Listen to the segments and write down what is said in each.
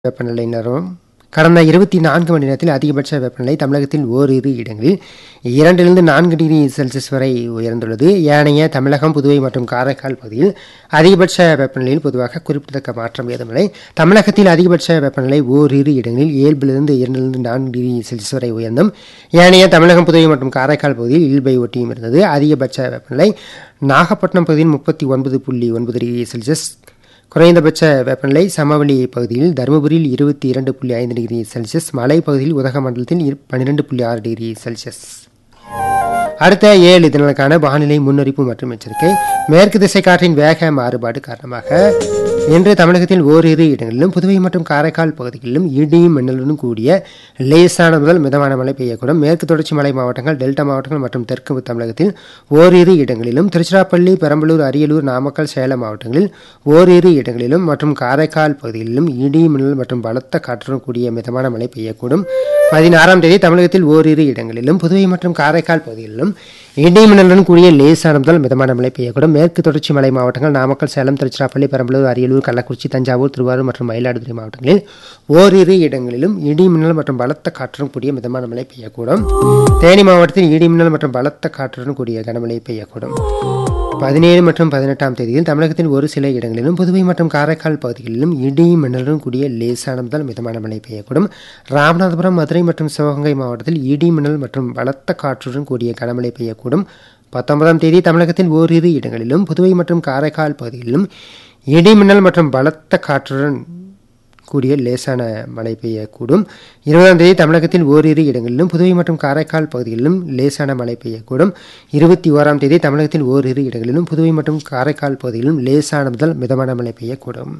வெப்பநிலை நிலவும் கடந்த இருபத்தி நான்கு மணி நேரத்தில் அதிகபட்ச வெப்பநிலை தமிழகத்தில் ஓரிரு இடங்களில் இரண்டிலிருந்து நான்கு டிகிரி செல்சியஸ் வரை உயர்ந்துள்ளது ஏனைய தமிழகம் புதுவை மற்றும் காரைக்கால் பகுதியில் அதிகபட்ச வெப்பநிலையில் பொதுவாக குறிப்பிடத்தக்க மாற்றம் ஏதுமில்லை தமிழகத்தில் அதிகபட்ச வெப்பநிலை ஓரிரு இடங்களில் இயல்பிலிருந்து இரண்டிலிருந்து நான்கு டிகிரி செல்சியஸ் வரை உயர்ந்தும் ஏனைய தமிழகம் புதுவை மற்றும் காரைக்கால் பகுதியில் இயல்பை ஒட்டியும் இருந்தது அதிகபட்ச வெப்பநிலை நாகப்பட்டினம் பகுதியில் முப்பத்தி ஒன்பது புள்ளி ஒன்பது டிகிரி செல்சியஸ் குறைந்தபட்ச வெப்பநிலை சமவெளி பகுதியில் தருமபுரியில் இருபத்தி இரண்டு புள்ளி ஐந்து டிகிரி செல்சியஸ் மலைப்பகுதியில் உதகமண்டலத்தில் பன்னிரெண்டு புள்ளி ஆறு டிகிரி செல்சியஸ் அடுத்த ஏழு தினங்களுக்கான வானிலை முன்னறிப்பு மற்றும் எச்சரிக்கை மேற்கு திசை காற்றின் வேக மாறுபாடு காரணமாக இன்று தமிழகத்தில் ஓரிரு இடங்களிலும் புதுவை மற்றும் காரைக்கால் பகுதிகளிலும் இடியும் மின்னலுடன் கூடிய லேசான முதல் மிதமான மழை பெய்யக்கூடும் மேற்கு தொடர்ச்சி மலை மாவட்டங்கள் டெல்டா மாவட்டங்கள் மற்றும் தெற்கு தமிழகத்தில் ஓரிரு இடங்களிலும் திருச்சிராப்பள்ளி பெரம்பலூர் அரியலூர் நாமக்கல் சேலம் மாவட்டங்களில் ஓரிரு இடங்களிலும் மற்றும் காரைக்கால் பகுதிகளிலும் இடி மின்னல் மற்றும் பலத்த காற்றுடன் கூடிய மிதமான மழை பெய்யக்கூடும் பதினாறாம் தேதி தமிழகத்தில் ஓரிரு இடங்களிலும் புதுவை மற்றும் காரைக்கால் பகுதிகளிலும் இடி மின்னலுடன் கூடிய லேசான முதல் மிதமான மழை பெய்யக்கூடும் மேற்கு தொடர்ச்சி மலை மாவட்டங்கள் நாமக்கல் சேலம் திருச்சிராப்பள்ளி பெரம்பலூர் அரியலூர் கள்ளக்குறிச்சி தஞ்சாவூர் திருவாரூர் மற்றும் மயிலாடுதுறை மாவட்டங்களில் ஓரிரு இடங்களிலும் இடி மின்னல் மற்றும் பலத்த காற்றுடன் கூடிய மிதமான மழை பெய்யக்கூடும் தேனி மாவட்டத்தில் இடி மின்னல் மற்றும் பலத்த காற்றுடன் கூடிய கனமழை பெய்யக்கூடும் பதினேழு மற்றும் பதினெட்டாம் தேதியில் தமிழகத்தின் ஒரு சில இடங்களிலும் புதுவை மற்றும் காரைக்கால் பகுதிகளிலும் இடி மின்னலுடன் கூடிய லேசான முதல் மிதமான மழை பெய்யக்கூடும் ராமநாதபுரம் மதுரை மற்றும் சிவகங்கை மாவட்டத்தில் இடி மின்னல் மற்றும் பலத்த காற்றுடன் கூடிய கனமழை பெய்யக்கூடும் பத்தொன்பதாம் தேதி தமிழகத்தில் ஓரிரு இடங்களிலும் புதுவை மற்றும் காரைக்கால் பகுதிகளிலும் இடி மின்னல் மற்றும் பலத்த காற்றுடன் கூடிய லேசான மழை பெய்யக்கூடும் இருபதாம் தேதி தமிழகத்தில் ஓரிரு இடங்களிலும் புதுவை மற்றும் காரைக்கால் பகுதிகளிலும் லேசான மழை பெய்யக்கூடும் இருபத்தி ஓராம் தேதி தமிழகத்தில் ஓரிரு இடங்களிலும் புதுவை மற்றும் காரைக்கால் பகுதிகளிலும் லேசான முதல் மிதமான மழை பெய்யக்கூடும்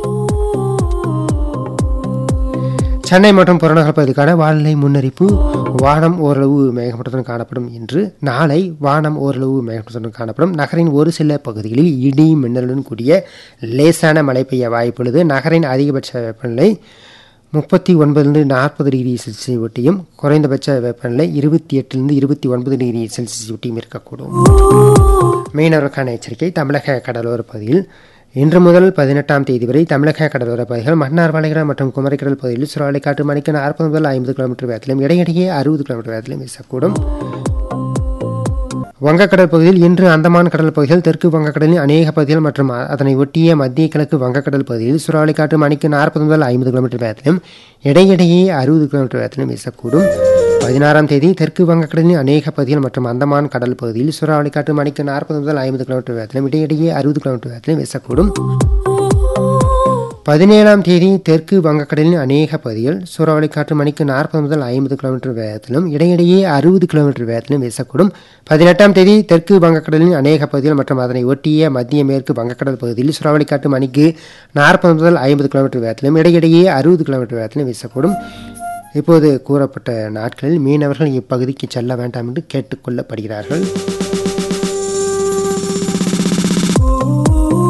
சென்னை மற்றும் புறநகர் பகுதிக்கான வானிலை முன்னறிப்பு வானம் ஓரளவு மேகமூட்டத்துடன் காணப்படும் என்று நாளை வானம் ஓரளவு மேகமூட்டத்துடன் காணப்படும் நகரின் ஒரு சில பகுதிகளில் இடி மின்னலுடன் கூடிய லேசான மழை பெய்ய வாய்ப்புள்ளது நகரின் அதிகபட்ச வெப்பநிலை முப்பத்தி ஒன்பதுலேருந்து நாற்பது டிகிரி செல்சியஸ் ஒட்டியும் குறைந்தபட்ச வெப்பநிலை இருபத்தி எட்டுலேருந்து இருபத்தி ஒன்பது டிகிரி செல்சியஸ் ஒட்டியும் இருக்கக்கூடும் மீனவருக்கான எச்சரிக்கை தமிழக கடலோர பகுதியில் இன்று முதல் பதினெட்டாம் தேதி வரை தமிழக கடலோர பகுதிகள் மன்னார் வளைகுடா மற்றும் குமரிக்கடல் பகுதியில் சுறாவளி காற்று மணிக்கு நாற்பது முதல் ஐம்பது கிலோமீட்டர் வேகத்திலும் இடையிடையே அறுபது கிலோமீட்டர் வேகத்திலும் வீசக்கூடும் வங்கக்கடல் பகுதியில் இன்று அந்தமான் கடல் பகுதிகள் தெற்கு வங்கக்கடலின் அநேக பகுதிகள் மற்றும் அதனை ஒட்டிய மத்திய கிழக்கு வங்கக்கடல் பகுதியில் சுறாவளி காற்று மணிக்கு நாற்பது முதல் ஐம்பது கிலோமீட்டர் வேகத்திலும் இடையிடையே அறுபது கிலோமீட்டர் வேகத்திலும் வீசக்கூடும் பதினாறாம் தேதி தெற்கு வங்கக்கடலின் அநேக பகுதிகள் மற்றும் அந்தமான் கடல் பகுதியில் சூறாவளி காற்று மணிக்கு நாற்பது முதல் ஐம்பது கிலோமீட்டர் வேகத்திலும் இடையிடையே அறுபது கிலோமீட்டர் வேகத்திலும் வீசக்கூடும் பதினேழாம் தேதி தெற்கு வங்கக்கடலின் அநேக பகுதிகள் சூறாவளி காற்று மணிக்கு நாற்பது முதல் ஐம்பது கிலோமீட்டர் வேகத்திலும் இடையிடையே அறுபது கிலோமீட்டர் வேகத்திலும் வீசக்கூடும் பதினெட்டாம் தேதி தெற்கு வங்கக்கடலின் அநேக பகுதிகள் மற்றும் அதனை ஒட்டிய மத்திய மேற்கு வங்கக்கடல் பகுதியில் சூறாவளி காற்று மணிக்கு நாற்பது முதல் ஐம்பது கிலோமீட்டர் வேகத்திலும் இடையிடையே அறுபது கிலோமீட்டர் வேகத்திலும் வீசக்கூடும் இப்போது கூறப்பட்ட நாட்களில் மீனவர்கள் இப்பகுதிக்கு செல்ல வேண்டாம் என்று கேட்டுக்கொள்ளப்படுகிறார்கள்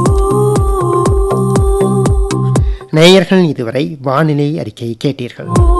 நேயர்கள் இதுவரை வானிலை அறிக்கையை கேட்டீர்கள்